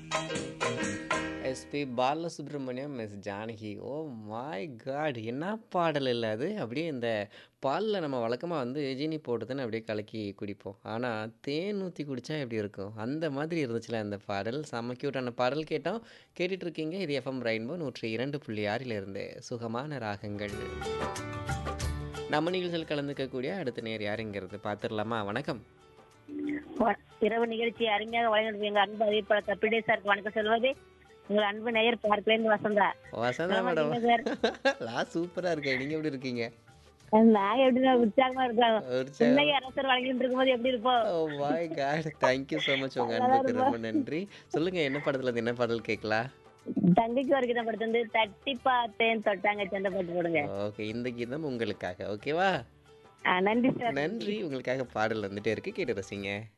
SP Balasubrahmanyam, miss Janaki. Oh my god! என்ன பாடல் இல்ல அது. அப்படியே இந்த பால்ல நம்ம வழக்கமா வந்து ஜீனி போட்டு தானே அப்படியே கலக்கி குடிப்போம். ஆனா, தேன் ஊத்தி குடிச்சா எப்படி இருக்கும்? அந்த மாதிரி இருந்துச்சுல்ல அந்த பாடல். செம்ம கியூட்டான பாடல் கேட்டோம். கேட்டுட்டு இருக்கீங்க. இது எஃப்எம் ரெயின்போ 102.6 இருந்து சுகமான ராகங்கள். நம்ம நிகழ்ச்சியில் கலந்துக்கக்கூடிய அடுத்த நேயர் யாருங்கிறது பார்த்துடலாமா? வணக்கம். வ- இரவு நிகழ்ச்சி அருமையாக வழங்கிட்டு எங்க அன்பு அறிவிப்பாளர் கபிலே சாருக்கு வணக்கம் சொல்வது உங்கள் அன்பு நேயர் பார்க்கலேருந்து வசந்தா வசந்தா நலமா மேடம். இருக்கீங்களா சார் நான் சூப்பரா இருக்கேன். நீங்க எப்படி இருக்கீங்க? நாங்க எப்படின்னா உற்சாகமா இருக்கோம் உற்சாகம். இன்னைக்கு அரசர் வழங்கிட்டு இருக்கும்போது எப்படி இருப்போம் oh my god thank you so much உங்க அன்புக்கு ரொம்ப நன்றி சொல்லுங்க என்ன படத்துல இருந்து என்ன பாடல் கேட்கலாம் தங்கைக்கு ஒரு கீதம் படுத்து வந்து தட்டி பார்த்தேன் தொட்டாங்க சண்டை போட்டு போடுங்க ஓகே இந்த கீதம் உங்களுக்காக ஓகேவா ஆ, நன்றி சார் நன்றி உங்களுக்காக பாடல் வந்துட்டே இருக்கு கேட்டு ரசிங்க